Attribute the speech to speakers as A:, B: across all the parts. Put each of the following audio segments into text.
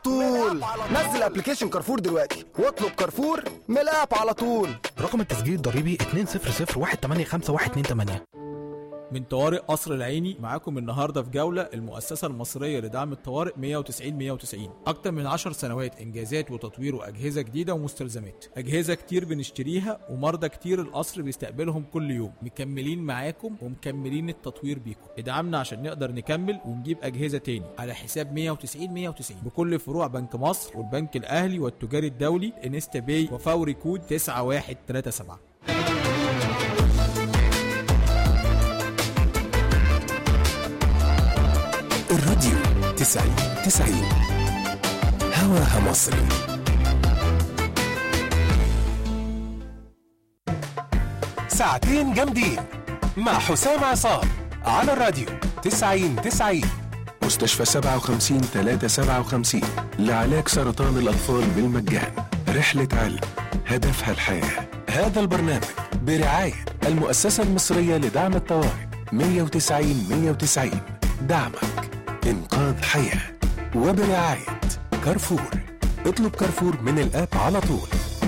A: طول نزل ابلكيشن كارفور دلوقتي واطلب كارفور من الاب على طول
B: رقم التسجيل الضريبي 200
C: من طوارئ قصر العيني معاكم النهارده في جوله المؤسسه المصريه لدعم الطوارئ 190 190 اكتر من 10 سنوات انجازات وتطوير واجهزه جديده ومستلزمات اجهزه كتير بنشتريها ومرضى كتير القصر بيستقبلهم كل يوم مكملين معاكم ومكملين التطوير بيكم ادعمنا عشان نقدر نكمل ونجيب اجهزه تاني على حساب 190 190 بكل فروع بنك مصر والبنك الاهلي والتجاري الدولي انستا باي وفوري كود 9137
D: الراديو تسعين تسعين هواها مصري ساعتين جامدين مع حسام عصام على الراديو تسعين تسعين مستشفى سبعة وخمسين تلاتة سبعة وخمسين لعلاج سرطان الأطفال بالمجان رحلة علم هدفها الحياة هذا البرنامج برعاية المؤسسة المصرية لدعم الطوارئ 190 190 دعمك إنقاذ حياة وبرعاية كارفور اطلب كارفور من الآب على طول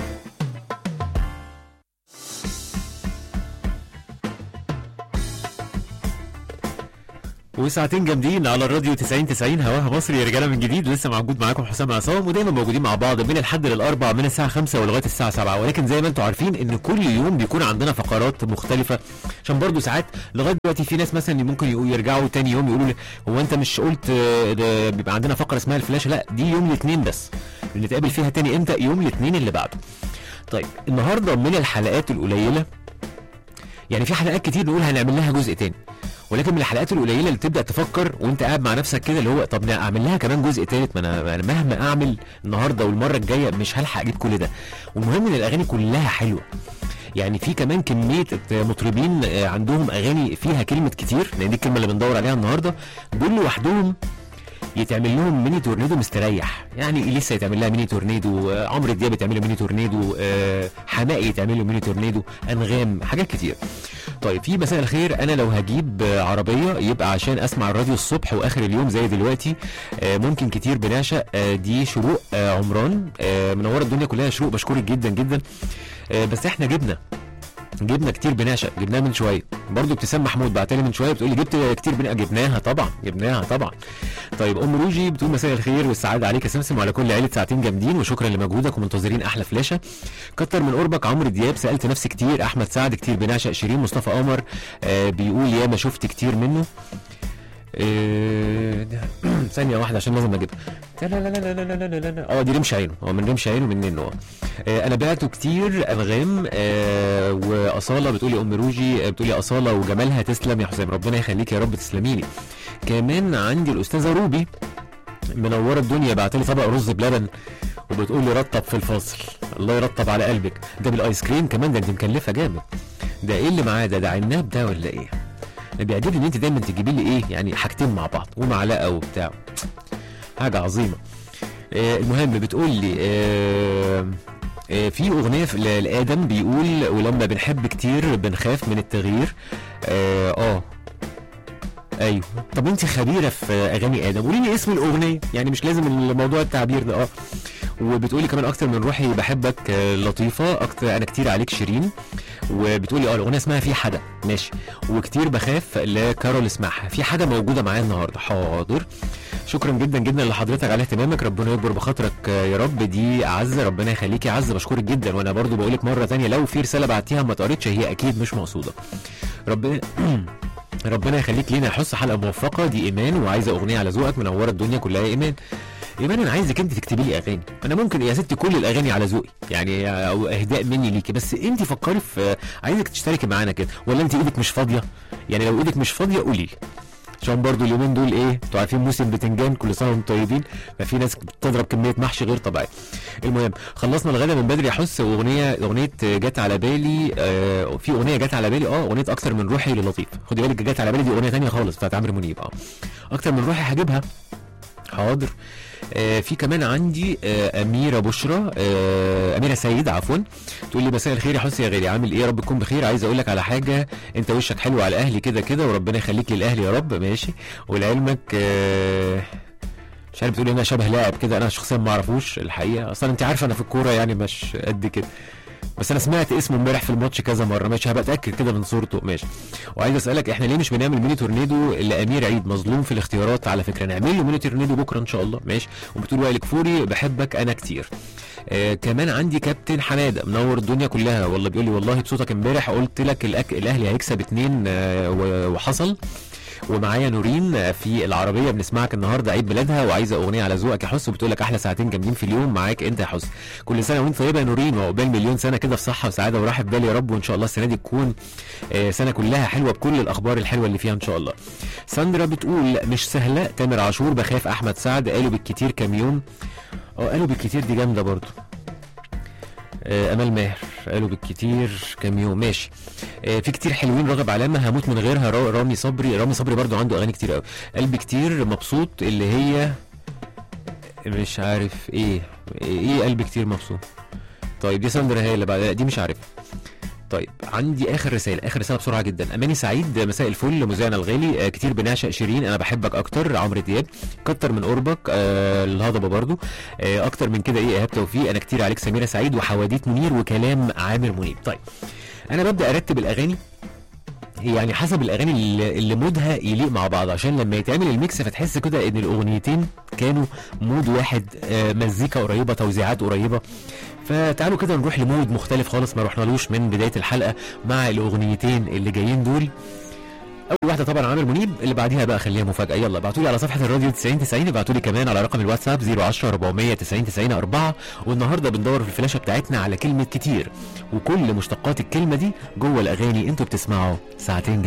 E: وساعتين جامدين على الراديو 90 90 هواها مصري يا رجاله من جديد لسه موجود معاكم حسام عصام ودايما موجودين مع بعض من الحد للاربع من الساعه 5 ولغايه الساعه 7 ولكن زي ما انتم عارفين ان كل يوم بيكون عندنا فقرات مختلفه عشان برضو ساعات لغايه دلوقتي في ناس مثلا ممكن يقول يرجعوا تاني يوم يقولوا لي هو انت مش قلت آه، ده بيبقى عندنا فقره اسمها الفلاشه لا دي يوم الاثنين بس اللي نتقابل فيها تاني امتى يوم الاثنين اللي بعده طيب النهارده من الحلقات القليله يعني في حلقات كتير نقول هنعمل لها جزء تاني ولكن من الحلقات القليله اللي تبدا تفكر وانت قاعد مع نفسك كده اللي هو طب اعمل لها كمان جزء تالت ما انا أنا مهما اعمل النهارده والمره الجايه مش هلحق اجيب كل ده والمهم ان الاغاني كلها حلوه يعني في كمان كميه مطربين آه، عندهم اغاني فيها كلمه كتير لان دي الكلمه اللي بندور عليها النهارده دول لوحدهم يتعمل لهم ميني تورنيدو مستريح يعني اليسا يتعمل لها ميني تورنيدو آه، عمرو دياب يتعمل له ميني تورنيدو آه، حماقي يتعمل له ميني تورنيدو انغام حاجات كتير طيب في مساء الخير انا لو هجيب آه، عربيه يبقى عشان اسمع الراديو الصبح واخر اليوم زي دلوقتي آه، ممكن كتير بنعشق آه، دي شروق آه، عمران آه، منوره الدنيا كلها يا شروق بشكرك جدا جدا آه، بس احنا جبنا جبنا كتير بنعشق جبناها من شويه برضو ابتسام محمود بعتلي من شويه بتقول لي جبت كتير بنعشق جبناها طبعا جبناها طبعا طيب ام روجي بتقول مساء الخير والسعاده عليك يا سمسم وعلى كل عيله ساعتين جامدين وشكرا لمجهودك ومنتظرين احلى فلاشه كتر من قربك عمرو دياب سالت نفسي كتير احمد سعد كتير بنعشق شيرين مصطفى قمر آه بيقول يا ما شفت كتير منه إيه، ثانية واحدة عشان لازم اجيبها لا لا لا لا لا لا لا لا لا. اه دي رمش عينه هو من رمش عينه من نينو اه آه، انا بعته كتير انغام آه واصاله بتقولي ام روجي آه، بتقولي اصاله وجمالها تسلم يا حسام ربنا يخليك يا رب تسلمي لي كمان عندي الاستاذه روبي منوره الدنيا بعت لي طبق رز بلبن وبتقول لي رطب في الفاصل الله يرطب على قلبك ده بالايس كريم كمان ده انت مكلفه جامد ده ايه اللي معاه ده ده عناب ده ولا ايه انا بيعجبني ان انت دايما تجيبي لي ايه يعني حاجتين مع بعض ومعلقه وبتاع حاجه عظيمه آه المهم بتقول لي آه آه في اغنيه في- ل- لادم بيقول ولما بنحب كتير بنخاف من التغيير اه, آه ايوه طب انت خبيره في اغاني ادم قولي لي اسم الاغنيه يعني مش لازم الموضوع التعبير ده اه وبتقولي كمان اكتر من روحي بحبك آه، لطيفه اكتر انا كتير عليك شيرين وبتقولي اه الاغنيه اسمها في حدا ماشي وكتير بخاف لكارول اسمعها في حاجه موجوده معايا النهارده حاضر شكرا جدا جدا لحضرتك على اهتمامك ربنا يكبر بخاطرك آه، يا رب دي عز ربنا يخليكي عز بشكرك جدا وانا برضو بقول لك مره تانية لو في رساله بعتيها ما اتقريتش هي اكيد مش مقصوده ربنا ربنا يخليك لينا يا حس حلقه موفقه دي ايمان وعايزه اغنيه على ذوقك منوره الدنيا كلها يا ايمان ايمان انا عايزك انت تكتبي لي اغاني انا ممكن يا ستي كل الاغاني على ذوقي يعني او اهداء مني ليكي بس انت فكري في عايزك تشتركي معانا كده ولا انت ايدك مش فاضيه يعني لو ايدك مش فاضيه قولي لي عشان برضو اليومين دول ايه انتوا عارفين موسم بتنجان كل سنه وانتم طيبين ففي ناس بتضرب كميه محشي غير طبيعيه المهم خلصنا الغدا من بدري احس واغنيه اغنيه جت على بالي آه في اغنيه جت على بالي اه اغنيه اكتر من روحي للطيف خدي بالك جت على بالي دي اغنيه تانية خالص بتاعت عمرو منيب اه اكتر من روحي هجيبها حاضر آه في كمان عندي آه اميره بشرى آه اميره سيد عفوا تقول لي مساء الخير يا حسني يا غالي عامل ايه يا رب تكون بخير عايز اقول لك على حاجه انت وشك حلو على اهلي كده كده وربنا يخليك للاهلي يا رب ماشي ولعلمك آه مش عارف بتقولي انا شبه لاعب كده انا شخصيا ما اعرفوش الحقيقه اصلا انت عارفه انا في الكوره يعني مش قد كده بس انا سمعت اسمه امبارح في الماتش كذا مره ماشي هبقى اتاكد كده من صورته ماشي وعايز اسالك احنا ليه مش بنعمل ميني تورنيدو لامير عيد مظلوم في الاختيارات على فكره نعمل له ميني تورنيدو بكره ان شاء الله ماشي وبتقول وائل كفوري بحبك انا كتير آه كمان عندي كابتن حماده منور الدنيا كلها والله بيقول لي والله بصوتك امبارح قلت لك الأك... الاهلي هيكسب اتنين آه و- وحصل ومعايا نورين في العربيه بنسمعك النهارده عيد ميلادها وعايزه اغنيه على ذوقك يا حس وبتقول لك احلى ساعتين جامدين في اليوم معاك انت يا حس كل سنه وانت طيبه يا نورين وعقبال مليون سنه كده في صحه وسعاده وراحه بال يا رب وان شاء الله السنه دي تكون آه، سنه كلها حلوه بكل الاخبار الحلوه اللي فيها ان شاء الله ساندرا بتقول مش سهله تامر عاشور بخاف احمد سعد قالوا بالكتير كام يوم اه قالوا بالكتير دي جامده برضو آه، امال ماهر قالوا بالكتير كام يوم ماشي آه، في كتير حلوين راغب علامه هموت من غيرها را- رامي صبري رامي صبري برضو عنده اغاني كتير قوي قلبي كتير مبسوط اللي هي مش عارف ايه ايه قلبي كتير مبسوط طيب دي ساندرا هي اللي بعد لا، دي مش عارف طيب عندي اخر رساله اخر رساله بسرعه جدا اماني سعيد مساء الفل مذيعنا الغالي آه كتير بنعشق شيرين انا بحبك اكتر عمرو دياب كتر من قربك آه الهضبه برضو آه اكتر من كده ايه ايهاب توفيق انا كتير عليك سميره سعيد وحواديت منير وكلام عامر منيب طيب انا ببدا ارتب الاغاني يعني حسب الاغاني اللي, اللي مودها يليق مع بعض عشان لما يتعمل الميكس فتحس كده ان الاغنيتين كانوا مود واحد آه، مزيكا قريبه توزيعات قريبه فتعالوا كده نروح لمود مختلف خالص ما رحنالوش من بدايه الحلقه مع الاغنيتين اللي جايين دول اول واحده طبعا عامر منيب اللي بعديها بقى خليها مفاجاه يلا ابعتوا لي على صفحه الراديو 90 90 ابعتوا لي كمان على رقم الواتساب 010 490 90 4 والنهارده بندور في الفلاشه بتاعتنا على كلمه كتير وكل مشتقات الكلمه دي جوه الاغاني انتوا بتسمعوا ساعتين